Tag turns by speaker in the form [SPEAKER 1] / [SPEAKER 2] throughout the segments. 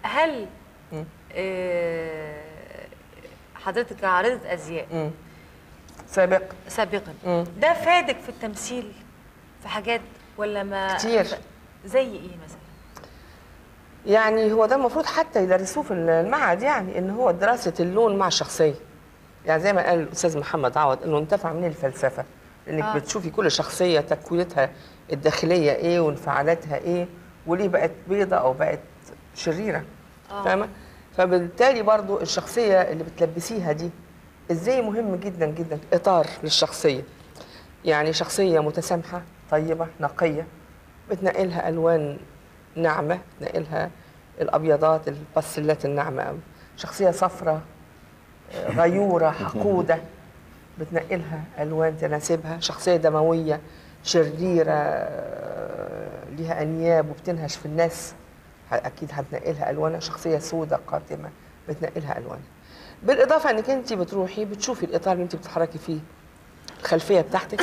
[SPEAKER 1] هل آه، حضرتك عارضة أزياء
[SPEAKER 2] مم. سابق
[SPEAKER 1] سابقا
[SPEAKER 2] مم.
[SPEAKER 1] ده فادك في التمثيل في حاجات ولا ما
[SPEAKER 2] كتير.
[SPEAKER 1] زي ايه مثلا؟
[SPEAKER 2] يعني هو ده المفروض حتى يدرسوه في المعهد يعني ان هو دراسه اللون مع الشخصيه يعني زي ما قال الاستاذ محمد عوض انه انتفع من الفلسفه انك
[SPEAKER 1] آه.
[SPEAKER 2] آه. بتشوفي كل شخصيه تكوينتها الداخليه ايه وانفعالاتها ايه وليه بقت بيضه او بقت شريره
[SPEAKER 1] آه.
[SPEAKER 2] فاهمه فبالتالي برضو الشخصيه اللي بتلبسيها دي ازاي مهم جدا جدا اطار للشخصيه يعني شخصيه متسامحه طيبه نقيه بتنقلها الوان ناعمه بتنقلها الابيضات الباستيلات الناعمه قوي شخصيه صفراء آه، غيوره حقوده بتنقلها الوان تناسبها شخصيه دمويه شريره آه، ليها انياب وبتنهش في الناس ه- اكيد هتنقلها الوانها شخصيه سوداء قاتمه بتنقلها الوانها بالاضافه انك انت بتروحي بتشوفي الاطار اللي انت بتتحركي فيه الخلفيه بتاعتك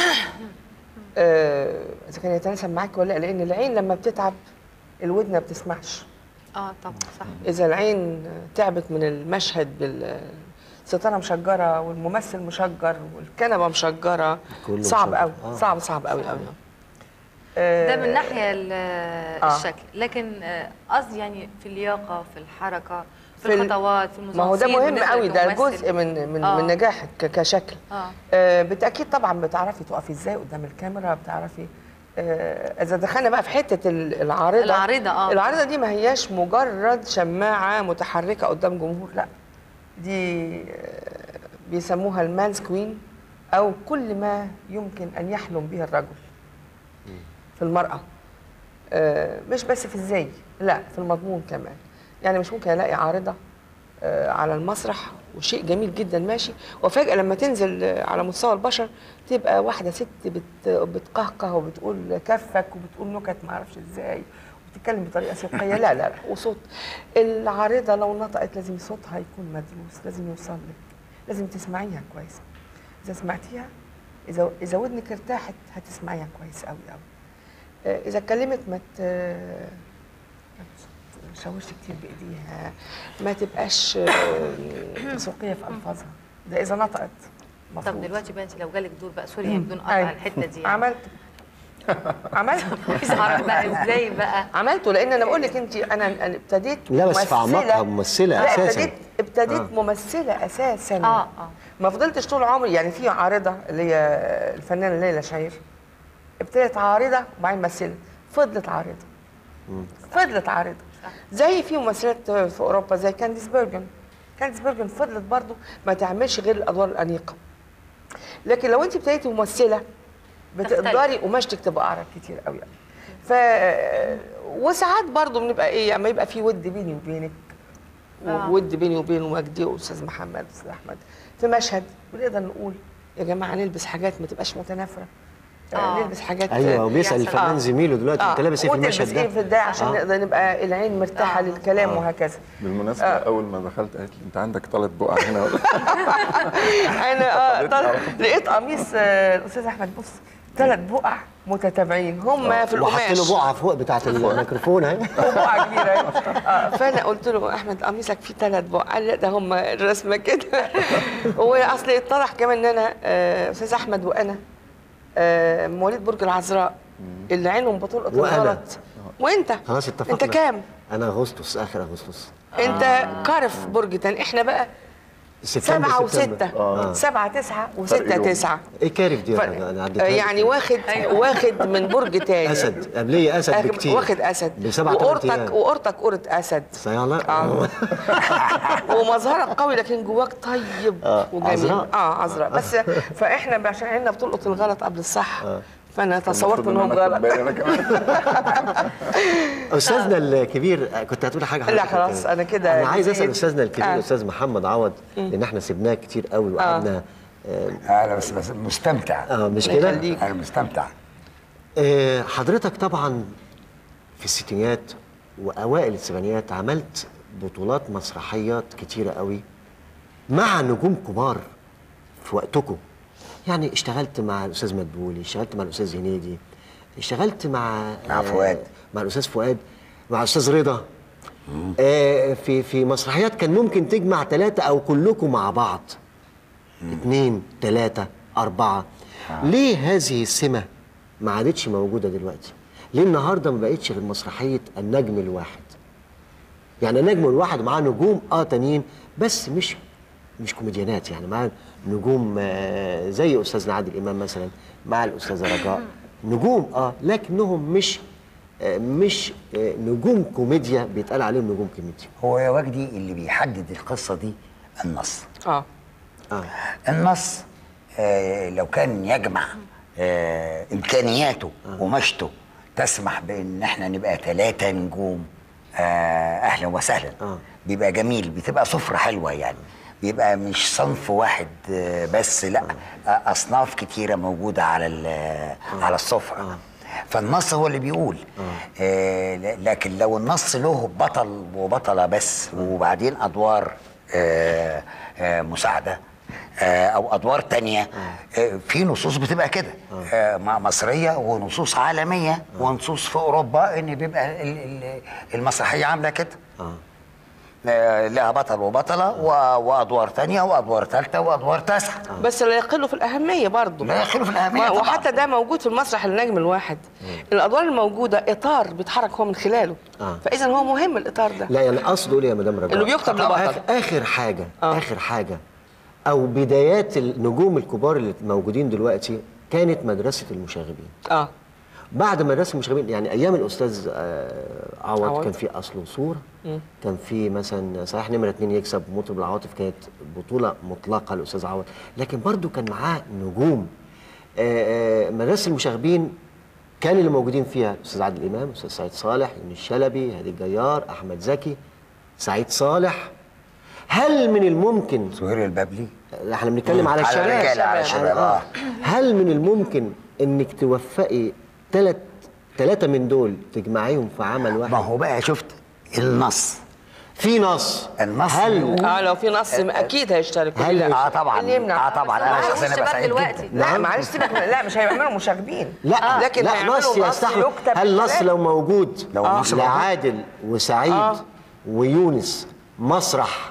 [SPEAKER 2] آه، اذا كان يتناسب معاك ولا لا لان العين لما بتتعب الودن ما بتسمعش
[SPEAKER 1] اه طبعا صح
[SPEAKER 2] اذا العين تعبت من المشهد بالستاره مشجره والممثل مشجر والكنبه مشجره
[SPEAKER 3] كله
[SPEAKER 2] صعب
[SPEAKER 3] مشجر.
[SPEAKER 2] قوي
[SPEAKER 3] آه.
[SPEAKER 2] صعب صعب قوي قوي
[SPEAKER 1] ده من ناحيه ال-
[SPEAKER 2] آه.
[SPEAKER 1] الشكل لكن آه، قصدي يعني في اللياقه في الحركه في,
[SPEAKER 2] في ال-
[SPEAKER 1] الخطوات في المزامير
[SPEAKER 2] ما هو ده مهم
[SPEAKER 1] بالنسبة
[SPEAKER 2] قوي ده
[SPEAKER 1] للممثل.
[SPEAKER 2] جزء من من,
[SPEAKER 1] آه.
[SPEAKER 2] من نجاحك ك- كشكل
[SPEAKER 1] اه
[SPEAKER 2] آه، بالتاكيد طبعا بتعرفي تقفي ازاي قدام الكاميرا بتعرفي آه، اذا دخلنا بقى في حته ال- العارضه
[SPEAKER 1] العارضة، آه.
[SPEAKER 2] العارضه دي ما هياش مجرد شماعه متحركه قدام جمهور لا دي آه، بيسموها المانس كوين او كل ما يمكن ان يحلم به الرجل في المراه آه، مش بس في الزي لا في المضمون كمان يعني مش ممكن الاقي عارضه آه، على المسرح وشيء جميل جدا ماشي وفجأة لما تنزل آه، على مستوى البشر تبقى واحدة ست بت بتقهقه وبتقول كفك وبتقول نكت معرفش ازاي وبتتكلم بطريقة سوقية لا لا لا وصوت العارضة لو نطقت لازم صوتها يكون مدروس لازم يوصل لك لازم تسمعيها كويس إذا سمعتيها إذا إذا ودنك ارتاحت هتسمعيها كويس قوي قوي آه، إذا اتكلمت ما ت- ما تشوش كتير بايديها ما تبقاش آه، سوقيه في الفاظها ده اذا نطقت
[SPEAKER 1] طب
[SPEAKER 2] مفروض.
[SPEAKER 1] دلوقتي بقى انت لو جالك دور بقى سوري يعني بدون قطع
[SPEAKER 2] أيوة.
[SPEAKER 1] الحته دي يعني.
[SPEAKER 2] عملت عملت
[SPEAKER 1] عايز اعرف بقى ازاي بقى
[SPEAKER 2] عملته لان انا بقول لك انت انا أنا ابتديت
[SPEAKER 3] لا بس في
[SPEAKER 2] ممثلة-
[SPEAKER 3] أعماقها ممثلة
[SPEAKER 2] لا
[SPEAKER 3] أساساً.
[SPEAKER 2] ابتديت ابتديت
[SPEAKER 3] آه.
[SPEAKER 2] ممثله اساسا
[SPEAKER 1] اه اه
[SPEAKER 2] ما فضلتش طول عمري يعني في عارضه اللي هي الفنانه ليلى شاعر ابتدت عارضه وبعدين ممثله فضلت عارضه فضلت عارضه زي في ممثلات في اوروبا زي كانديس بيرجن كانديس بيرجن فضلت برضو ما تعملش غير الادوار الانيقه لكن لو انت ابتديتي ممثله بتقدري قماشتك تبقى اعرض كتير قوي قوي ف وساعات برضو بنبقى ايه اما يبقى في ود بيني وبينك
[SPEAKER 1] آه.
[SPEAKER 2] ود بيني وبين مجدي واستاذ محمد واستاذ احمد في مشهد بنقدر نقول يا جماعه نلبس حاجات ما تبقاش متنافره
[SPEAKER 1] آه.
[SPEAKER 2] آه. نلبس حاجات
[SPEAKER 3] ايوه وبيسال
[SPEAKER 1] يحصل.
[SPEAKER 3] الفنان
[SPEAKER 2] آه.
[SPEAKER 3] زميله دلوقتي انت لابس ايه في
[SPEAKER 2] وتلبس
[SPEAKER 3] المشهد
[SPEAKER 2] ايه
[SPEAKER 3] ده
[SPEAKER 2] في ده عشان
[SPEAKER 3] آه.
[SPEAKER 2] نقدر نبقى العين مرتاحه
[SPEAKER 1] آه.
[SPEAKER 2] للكلام
[SPEAKER 3] آه.
[SPEAKER 2] وهكذا
[SPEAKER 4] بالمناسبة
[SPEAKER 2] آه.
[SPEAKER 4] أول ما دخلت قالت لي أنت عندك ثلاث بقع هنا
[SPEAKER 2] انا اه طلع لقيت قميص آه، الاستاذ احمد بص ثلاث بقع متتابعين هم في
[SPEAKER 3] وحط
[SPEAKER 2] القماش
[SPEAKER 3] له بقعه فوق بتاعه الميكروفون اهي
[SPEAKER 2] بقعه كبيره آه فانا قلت له احمد قميصك فيه ثلاث بقع قال لا ده هم الرسمه كده واصل اتضح كمان ان انا آه، استاذ احمد وانا آه، مواليد برج العذراء اللي عينهم بتلقط
[SPEAKER 3] وأنا.
[SPEAKER 2] الغلط وانت
[SPEAKER 3] خلاص اتفقنا
[SPEAKER 2] انت كام؟
[SPEAKER 3] انا اغسطس اخر اغسطس
[SPEAKER 2] انت كارف برج تاني احنا بقى
[SPEAKER 3] سبتمبر
[SPEAKER 2] سبعة
[SPEAKER 3] سبتمبر.
[SPEAKER 2] وستة
[SPEAKER 3] آه.
[SPEAKER 2] سبعة تسعة
[SPEAKER 4] فرق
[SPEAKER 2] وستة
[SPEAKER 4] يوم.
[SPEAKER 2] تسعة
[SPEAKER 3] ايه كارف دي
[SPEAKER 2] ف-
[SPEAKER 3] انا عديتها
[SPEAKER 2] يعني واخد واخد من برج تاني
[SPEAKER 3] اسد قبليه اسد
[SPEAKER 2] واخد-
[SPEAKER 3] بكتير
[SPEAKER 2] واخد اسد
[SPEAKER 3] بسبعة تمن
[SPEAKER 2] وقرطك
[SPEAKER 3] أيام.
[SPEAKER 2] وقرطك قرة اسد
[SPEAKER 3] صحيح لا
[SPEAKER 2] اه ومظهرك قوي لكن جواك طيب
[SPEAKER 3] آه،
[SPEAKER 2] وجميل
[SPEAKER 3] عذراء.
[SPEAKER 2] اه عذراء بس فاحنا عشان عيننا بتلقط الغلط قبل الصح فانا تصورت
[SPEAKER 4] المفروض
[SPEAKER 2] انهم
[SPEAKER 4] إن أنا آخد
[SPEAKER 2] غلط
[SPEAKER 4] بالي أنا كمان
[SPEAKER 3] استاذنا الكبير كنت هتقول حاجه
[SPEAKER 2] لا
[SPEAKER 3] حضرتك
[SPEAKER 2] خلاص،
[SPEAKER 3] كده.
[SPEAKER 2] أنا كده
[SPEAKER 3] انا عايز اسال
[SPEAKER 2] نسيت.
[SPEAKER 3] استاذنا الكبير
[SPEAKER 2] آه.
[SPEAKER 3] الاستاذ محمد عوض لان احنا سيبناه كتير قوي وقعدنا آه.
[SPEAKER 5] انا بس بس مستمتع
[SPEAKER 3] اه مش
[SPEAKER 2] الله
[SPEAKER 3] كده
[SPEAKER 2] يخليك.
[SPEAKER 5] انا مستمتع
[SPEAKER 3] آه، حضرتك طبعا في الستينيات واوائل السبعينيات عملت بطولات مسرحيات كتيره قوي مع نجوم كبار في وقتكم يعني اشتغلت مع الاستاذ مدبولي اشتغلت مع الاستاذ هنيدي اشتغلت مع
[SPEAKER 5] مع
[SPEAKER 3] آه،
[SPEAKER 5] فؤاد.
[SPEAKER 3] مع الاستاذ فؤاد مع الاستاذ رضا آه في في مسرحيات كان ممكن تجمع ثلاثة أو كلكم مع بعض اثنين ثلاثة أربعة ليه هذه السمة ما عادتش موجودة دلوقتي؟ ليه النهاردة ما بقتش غير مسرحية النجم الواحد؟ يعني النجم الواحد معاه نجوم اه تانيين بس مش مش كوميديانات يعني معاه نجوم آه زي استاذنا عادل امام مثلا مع الاستاذه رجاء نجوم اه لكنهم مش آه مش آه نجوم كوميديا بيتقال عليهم نجوم كوميديا
[SPEAKER 5] هو يا وجدي اللي بيحدد القصه دي النص
[SPEAKER 2] اه
[SPEAKER 3] اه
[SPEAKER 5] النص آه لو كان يجمع آه امكانياته ومشته تسمح بان احنا نبقى ثلاثه نجوم آه اهلا وسهلا
[SPEAKER 3] آه.
[SPEAKER 5] بيبقى جميل بتبقى سفره حلوه يعني بيبقى مش صنف واحد آه بس لا آه اصناف كتيره موجوده على ال- على السفره فالنص هو اللي بيقول آه ل- لكن لو النص له بطل وبطله بس وبعدين ادوار آه آه مساعده آه، او ادوار تانية آه، في نصوص بتبقى كده آه، مع مصريه ونصوص عالميه ونصوص في اوروبا ان بيبقى ال- ال- المسرحيه عامله كده آه، لها بطل وبطله و- وادوار تانية وادوار ثالثه وادوار تاسعه
[SPEAKER 2] بس لا يقل في الأهمية برضه
[SPEAKER 5] لا يقل في الأهمية
[SPEAKER 2] و-
[SPEAKER 5] طبعاً.
[SPEAKER 2] وحتى ده موجود في المسرح النجم الواحد الأدوار الموجودة إطار بيتحرك هو من خلاله
[SPEAKER 3] آه.
[SPEAKER 2] فإذا هو مهم الإطار ده
[SPEAKER 3] لا يعني قصده اقول يا مدام رجاء
[SPEAKER 2] إنه بيكتب لبطل.
[SPEAKER 3] آخر, اخر حاجه
[SPEAKER 2] آه.
[SPEAKER 3] اخر حاجه او بدايات النجوم الكبار اللي موجودين دلوقتي كانت مدرسه المشاغبين
[SPEAKER 2] اه
[SPEAKER 3] بعد مدرسه المشاغبين يعني ايام الاستاذ آه، عوض
[SPEAKER 2] عوض.
[SPEAKER 3] كان في اصل وصوره كان في مثلا صحيح نمره اتنين يكسب مطرب العواطف كانت بطوله مطلقه الاستاذ عوض لكن برضو كان معاه نجوم آه، آه، مدرسه المشاغبين كان اللي موجودين فيها الاستاذ عادل امام الاستاذ سعيد صالح يونس الشلبي هادي الجيار احمد زكي سعيد صالح هل من الممكن
[SPEAKER 5] سهير البابلي
[SPEAKER 3] احنا بنتكلم على
[SPEAKER 5] على
[SPEAKER 3] الشباب
[SPEAKER 5] الرجال، على الشباب، آه.
[SPEAKER 3] هل من الممكن انك توفقي ثلاث ثلاثة من دول تجمعيهم في عمل
[SPEAKER 5] ما
[SPEAKER 3] واحد
[SPEAKER 5] هو بقى شفت النص
[SPEAKER 3] في نص
[SPEAKER 5] النص
[SPEAKER 3] هل
[SPEAKER 5] بيقول-
[SPEAKER 2] اه لو في نص اكيد هيشتركوا
[SPEAKER 3] هل-
[SPEAKER 2] ليه لا؟
[SPEAKER 5] اه طبعا
[SPEAKER 2] اللي يمنع
[SPEAKER 5] اه طبعا انا
[SPEAKER 1] معاهم
[SPEAKER 5] شخصيا ابقى
[SPEAKER 1] الشباب
[SPEAKER 5] سعيد
[SPEAKER 1] دلوقتي.
[SPEAKER 5] جدا
[SPEAKER 2] لا
[SPEAKER 3] نعم.
[SPEAKER 2] معلش سيبك من- لا مش هيعملوا مشاغبين
[SPEAKER 3] لا
[SPEAKER 2] لكن
[SPEAKER 3] لا
[SPEAKER 2] هيعملوا
[SPEAKER 3] نص يستحمل
[SPEAKER 2] يكتب
[SPEAKER 3] هل نص
[SPEAKER 2] بالكلام.
[SPEAKER 3] لو موجود
[SPEAKER 5] لو النص موجود.
[SPEAKER 3] لعادل وسعيد
[SPEAKER 2] آه.
[SPEAKER 3] ويونس مسرح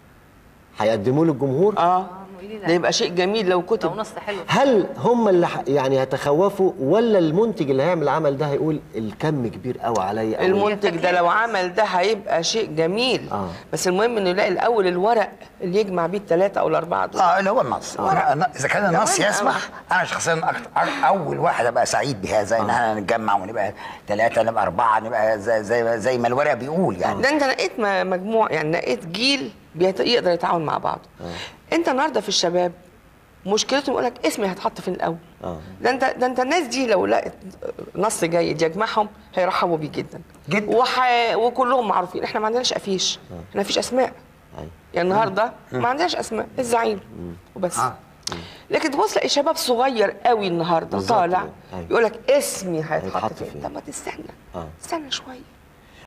[SPEAKER 3] هيقدموه للجمهور
[SPEAKER 2] اه
[SPEAKER 1] قولي لا.
[SPEAKER 2] ده يبقى شيء جميل لو
[SPEAKER 1] لو
[SPEAKER 2] كتب
[SPEAKER 1] نص حلو
[SPEAKER 3] هل هم اللي ح- يعني هيتخوفوا ولا المنتج اللي هيعمل العمل ده هيقول الكم كبير قوي عليا أو
[SPEAKER 2] المنتج ده لو عمل ده هيبقى شيء جميل
[SPEAKER 3] آه.
[SPEAKER 2] بس المهم انه يلاقي الاول الورق اللي يجمع بيه الثلاثه او الاربعه دول
[SPEAKER 5] اه اللي هو النص أنا- اذا كان النص
[SPEAKER 2] كمان
[SPEAKER 5] يسمح انا شخصيا أكتر اول واحد ابقى سعيد بهذا ان احنا نتجمع ونبقى ثلاثه نبقى اربعه نبقى زي زي, زي ما الورق بيقول يعني
[SPEAKER 2] ده انت نقيت م- مجموع يعني نقيت جيل بيت- يقدر يتعاون مع بعض انت النهارده في الشباب مشكلتهم يقول لك اسمي هيتحط فين الاول
[SPEAKER 3] آه.
[SPEAKER 2] ده انت ده انت الناس دي لو لقت نص جيد يجمعهم هيرحبوا بيه جدا
[SPEAKER 5] جدا.
[SPEAKER 2] وح... وكلهم معروفين احنا ما عندناش افيش احنا مفيش اسماء
[SPEAKER 3] أيوة.
[SPEAKER 2] يعني النهارده ما عندناش اسماء الزعيم وبس
[SPEAKER 5] آه.
[SPEAKER 2] لكن تبص تلاقي شباب صغير قوي النهارده
[SPEAKER 3] بالظبط
[SPEAKER 2] طالع
[SPEAKER 3] كده. أيوة.
[SPEAKER 2] يقول لك اسمي هيتحط
[SPEAKER 3] هيتحط
[SPEAKER 2] فين
[SPEAKER 3] فين.
[SPEAKER 2] طب ما تستنى
[SPEAKER 3] آه.
[SPEAKER 2] استنى شويه